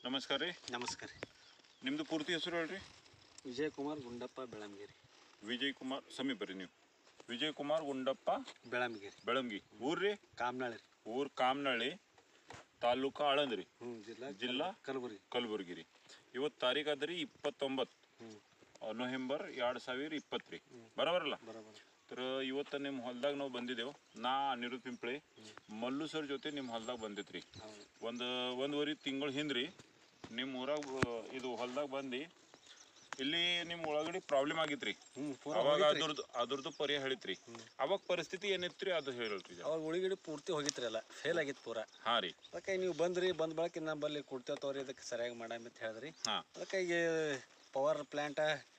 ನಮಸ್ಕಾರ ರೀ ನಮಸ್ಕಾರ ರೀ ನಿಮ್ಮದು ಪೂರ್ತಿ ಹೆಸರು ಹೇಳ್ರಿ ವಿಜಯ್ ಕುಮಾರ್ ಗುಂಡಪ್ಪ ಬೆಳಂಗಿರಿ ವಿಜಯ್ ಕುಮಾರ್ ಸಮೀಪ ರೀ ನೀವು ವಿಜಯ್ ಕುಮಾರ್ ಗುಂಡಪ್ಪ ಬೆಳಂಗಿರಿ ಬೆಳಂಗಿ ಊರ್ರಿ ಕಾಮನಾಳಿ ರೀ ಊರು ಕಾಮನಹಳ್ಳಿ ತಾಲೂಕು ಆಳಂದ್ರಿ ಹ್ಞೂ ಜಿಲ್ಲಾ ಜಿಲ್ಲಾ ಕಲಬುರಗಿ ಕಲಬುರ್ಗಿ ರೀ ಇವತ್ತು ತಾರೀಕು ಅದ ರೀ ಇಪ್ಪತ್ತೊಂಬತ್ತು ಹ್ಞೂ ನವೆಂಬರ್ ಎರಡು ಸಾವಿರ ಇಪ್ಪತ್ತು ರೀ ಬರೋಬರಲ್ಲ ಬರೋಬರ तर ಇವತ್ತು ನಿಮ್ಮ ಹೊಲ್ದಾಗ ನಾವು ಬಂದಿದ್ದೆವು ನಾ ಅನಿರುದ್ ಪಿಂಪಳಿ ಮಲ್ಲು ಸರ್ ಜೊತೆ ನಿಮ್ಮ ಹೊಲ್ದಾಗ ಬಂದಿತ್ತು ರೀ ಹೌದು ಒಂದು ಒಂದುವರೆ ತಿಂಗಳು ಹಿಂದ್ರಿ ನಿಮ್ಮ ಊರಾಗ ಇದು ಹೊಲ್ದಾಗ ಬಂದು ಇಲ್ಲಿ ನಿಮ್ಮ ಒಳಗಡೆ ಪ್ರಾಬ್ಲಮ್ ಆಗಿತ್ತು ರೀ ಹ್ಞೂ ಪೂರ ಅವಾಗ ಅದ್ರದ್ದು ಅದ್ರದ್ದು ಪರಿಹಾರ ಹೇಳಿತ್ರಿ ಅವಾಗ ಪರಿಸ್ಥಿತಿ ಏನಿತ್ತು ರೀ ಅದು ಹೇಳ್ರಿ ಅವಾಗ ಉಳಿಗಿಡಿ ಪೂರ್ತಿ ಹೋಗಿತ್ರಿ ಅಲ್ಲ ಫೇಲ್ ಆಗಿತ್ತು ಪೂರ ಹಾಂ ರೀ ಅದಕ್ಕೆ ನೀವು ಬಂದ್ರಿ ಬಂದ ಬಳಕ ನಮ್ಮಲ್ಲಿ ಕೊಡ್ತೇವೆ ತೋರಿ ಇದಕ್ಕೆ ಸರಿಯಾಗಿ ಮಾಡಾಮ ಅಂತ ಹೇಳಿದ್ರಿ ಹಾಂ ಅದಕ್ಕೆ ಈಗ ಪವರ್ ಪ್ಲ್ಯಾಂಟ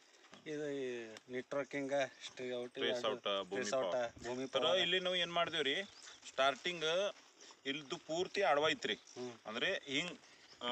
ಇದು ನೆಟ್ವರ್ಕಿಂಗ್ ಸ್ಟ್ರೀ ಔಟ್ ಟ್ರೇಸ್ ಔಟ್ ಭೂಮಿ ಔಟ ಭೂಮಿ ತರ ಇಲ್ಲಿ ನಾವು ಏನು ಮಾಡ್ದೇವ್ರಿ ಸ್ಟಾರ್ಟಿಂಗ್ ಇಲ್ದು ಪೂರ್ತಿ ಅಡವ ಐತ್ರಿ ಹ್ಮ್. ಅಂದ್ರೆ ಹಿಂಗ್ ಆ,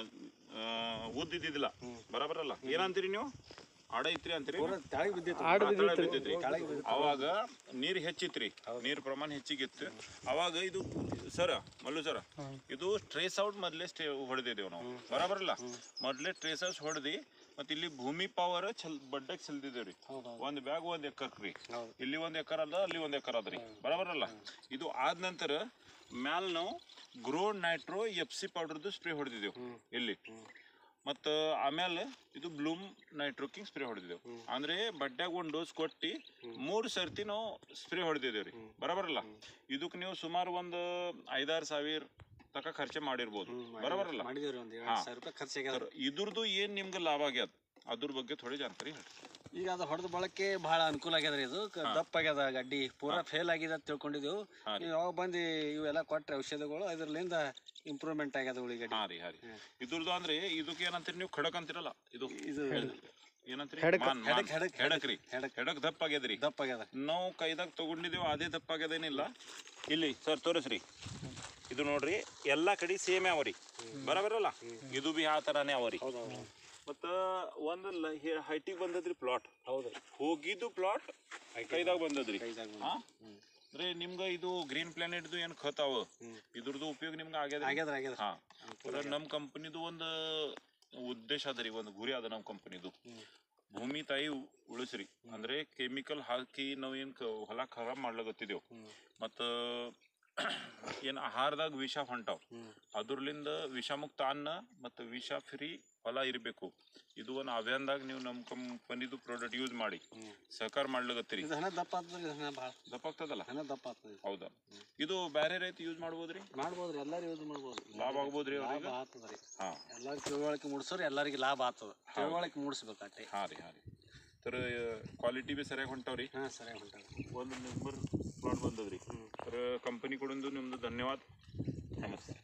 ಆ, ಉದ್ದಿದ್ದಿಲ್ಲ ಬರಬರಲ್ಲ ಏನಂತೀರಿ ನೀವು ಅಡ ಐತ್ರಿ ಅಂತೀರಿ ಪೂರ ತೆಳಗೆ ಬಿದ್ದಿತ್ತು ಆ, ತಳ ಬಿದ್ದೈತ್ರಿ. ಅವಾಗ ನೀರ್ ಹೆಚ್ಚಿತ್ರಿ ನೀರ್ ಪ್ರಮಾಣ ಹೆಚ್ಚಿಗಿತ್ತು ಅವಾಗ ಇದು ಸರ ಮಲ್ಲು ಸರ ಇದು ಟ್ರೇಸ್ ಔಟ್ ಮೊದ್ಲೇ ಸ್ಟೇ ಹೊಡೆದಿದ್ದೇವೆ ನಾವು ಬರಬರಲ್ಲ ಮೊದ್ಲೇ ಟ್ರೇಸ್ ಔಟ್ ಹೊಡೆದಿ ಮತ್ತೆ ಇಲ್ಲಿ ಭೂಮಿ ಪವರ್ ಚಲ್ ಬಡ್ಡಕ್ ಚೆಲ್ದಿದ್ದೇವ್ರಿ ಹೌದು ಒಂದ್ ಬ್ಯಾಗ್ ಒಂದ್ ಎಕರ್ ರೀ ಹೌದು ಇಲ್ಲಿ ಒಂದ್ ಎಕರ್ ಅದ ಅಲ್ಲಿ ಒಂದ್ ಎಕರ್ ಅದ್ರಿ ಬರಬರಲ್ಲ ಇದು ಆದ ನಂತರ ಮ್ಯಾಲ ನಾವು ಗ್ರೋ ನೈಟ್ರೋ ಎಫ್ ಸಿ ಪೌಡರ್ದು ಸ್ಪ್ರೇ ಹೊಡೆದಿದ್ದೇವೆ ಇಲ್ಲಿ ಮತ್ತು ಆಮೇಲೆ ಇದು ಬ್ಲೂಮ್ ನೈಟ್ರೋಕಿಂಗ್ ಸ್ಪ್ರೇ ಹೊಡೆದಿದ್ದೇವೆ ಅಂದ್ರೆ ಬಡ್ಡ್ಯಾಗ ಒಂದು ಡೋಸ್ ಕೊಟ್ಟು ಮೂರು ಸರ್ತಿ ನಾವು ಸ್ಪ್ರೇ ಹೊಡೆದಿದ್ದೇವೆ ರೀ ಬರಬರಲ್ಲ ಇದಕ್ಕೆ ನೀವು ಸುಮಾರು ಒಂದು ಐದಾರು ಸಾವಿರ ತಕ ಖರ್ಚು ಮಾಡಿರ್ಬೋದು ಬರಬರಲ್ಲ ಮಾಡಿದೇವ್ರಿ ಒಂದು ಎರಡು ಸಾವಿರ ರೂಪಾಯಿ ಖರ್ಚಾಗ್ಯದ ಇದ್ರದ್ದು ಏನ್ ನಿಮ್ಗೆ ಲಾಭ ಆಗ್ಯದ ಅದ್ರ ಬಗ್ಗೆ ಥೋಡೆ ಜಾನ್ಕಾರಿ ಹೇಳ್ರಿ ಈಗ ಅದು ಹೊಡೆದ ಬಳಕೆ ಬಹಳ ಅನುಕೂಲ ಆಗ್ಯದ ರೀ ಇದು ಕ- ದಪ್ಪ ಆಗ್ಯದ ಗಡ್ಡಿ ಪೂರಾ ಫೇಲ್ ಆಗಿದೆ ಅಂತ ತಿಳ್ಕೊಂಡಿದ್ದೆವು ನೀವು ಯಾವಾಗ ಬಂದು ಇವೆಲ್ಲ ಕೊಟ್ರೆ ಔಷಧಿಗಳು ಅದರಲ್ಲಿಂದ ಇಂಪ್ರೂವ್ಮೆಂಟ್ ಆಗ್ಯದ ಉಳಿಗಡ್ಡಿ ಹಾ ರೀ ಹಾ ರೀ ಇದ್ರದ್ದು ಅಂದ್ರೆ ಇದಕ್ಕೆ ಏನಂತೀರಿ ನೀವು ಖಡಕ್ ಅಂತೀರಲ್ಲ ಇದು ಇದು ಏನಂತೀರಿ ಹೆಡಕ್, ಮಾನ್, ಮಾನ್. ಹೆಡಕ್, ಹೆಡಕ್ ರೀ ಹೆಡಕ್. ಹೆಡಕ್ ದಪ್ಪ ಆಗ್ಯದ್ರಿ ದಪ್ಪ ಆಗ್ಯದ ನಾವು ಕೈದಾಗ ತಗೊಂಡಿದ್ದೇವೆ ಅದೇ ದಪ್ಪ ಆಗ್ಯದೇನಿಲ್ಲ ಇಲ್ಲಿ ಸರ್ ತೋರಿಸ್ರಿ ಇದು ನೋಡ್ರಿ ಎಲ್ಲಾ ಕಡೆ ಸೇಮ್ ಅವರಿ ಬರಬರಲ್ಲ ಇದು ಬಿ ಆ ತರಾನೇ ಅವರಿ ಹೌದು ಹೌದು ಮತ್ತ ಒಂದು ಹೈಟಿಗೆ ಬಂದದ್ರಿ ಪ್ಲಾಟ್ ಹೌದು ಹೋಗಿದ್ದು ಪ್ಲಾಟ್ ಕೈದಾಗ ಬಂದದ್ರಿ ಕೈದಾಗ ಬಂದದ. ಹಾ ಹ್ಮ್. ಅಂದ್ರೆ ನಿಮ್ಗ ಇದು ಗ್ರೀನ್ ಪ್ಲಾನೆಟ್ದು ಏನು ಖತ್ ಅವ ಇದ್ರದ್ದು ಉಪಯೋಗ ನಿಮ್ಗೆ ಆಗ್ಯದ ಆಗ್ಯದ ಆಗ್ಯದ ಹಾ ಅಂದ್ರೆ ನಮ್ಮ ಕಂಪನಿದು ಒಂದು ಉದ್ದೇಶ ಅದ ರೀ ಒಂದು ಗುರಿ ಅದ ನಮ್ಮ ಕಂಪನಿದು ಭೂಮಿ ತಾಯಿ ಉ- ಉಳಿಸ್ರಿ ಅಂದ್ರೆ ಕೆಮಿಕಲ್ ಹಾಕಿ ನಾವು ಏನ್ ಕ- ಹೊಲ ಖರಾಬ್ ಮಾಡ್ಲಾಗತ್ತಿದೇವ್ ಮತ್ತ ಏನ್ ಆಹಾರದಾಗ ವಿಷ ಹೊಂಟಾವ್ ಅದ್ರಲಿಂದ ವಿಷಮುಕ್ತ ಅನ್ನ ಮತ್ತು ವಿಷ ಫ್ರೀ ಹೊಲ ಇರಬೇಕು ಇದು ಒಂದು ಅಭಿಯಾನದಾಗ ನೀವು ನಮ್ಮ ಕಂಪನಿದು ಪ್ರಾಡಕ್ಟ್ ಯೂಸ್ ಮಾಡಿ ಸಹಕಾರ ಮಾಡ್ಲಾಗತ್ತೀರಿ ಇದು ಹಣ ದಪ್ಪ ಆಗ್ತದ್ರಿ ಇದು ಹಣ ಭಾಳ ದಪ್ಪಾಗ್ತದಲ್ಲ ಹಣ ದಪ್ಪ ಆಗ್ತದೆ ಹೌದಾ ಇದು ಬೇರೆ ರೈತ ಯೂಸ್ ಮಾಡ್ಬೋದ್ರಿ ಮಾಡ್ಬೋದ್ರಿ ಎಲ್ಲರೂ ಯೂಸ್ ಮಾಡ್ಬೋದು ಲಾಭ ಆಗ್ಬೋದ್ರಿ ಲಾಭ ಅವ್ರಿಗೆ ಆಗ್ತದ್ರಿ ಹಾ ಎಲ್ಲಾರು ತಿಳುವಳಿಕೆ ಮೂಡಿಸೋರು ಎಲ್ಲರಿಗೆ ಲಾಭ ಆಗ್ತದ ತಿಳುವಳಿಕೆ ಮೂಡಿಸ್ಬೇಕು ಅಟ್ಟೆ ಹಾಂ ರೀ ಹಾಂ ರೀ तर क्वालिटी बी ಸರಿಯಾಗಿ ಹೊಂಟಾವ್ರಿ ಹಾಂ ಸರಿಯಾಗಿ ಹೊಂಟದ ಒಂದು ನಂಬರ್ ಪ್ಲಾಟ್ ಬಂದದ್ರಿ तर ಕಂಪನಿ ಕೊಡೊಂದು ನಿಮ್ದು ಧನ್ಯವಾದ ನಮಸ್ತೆ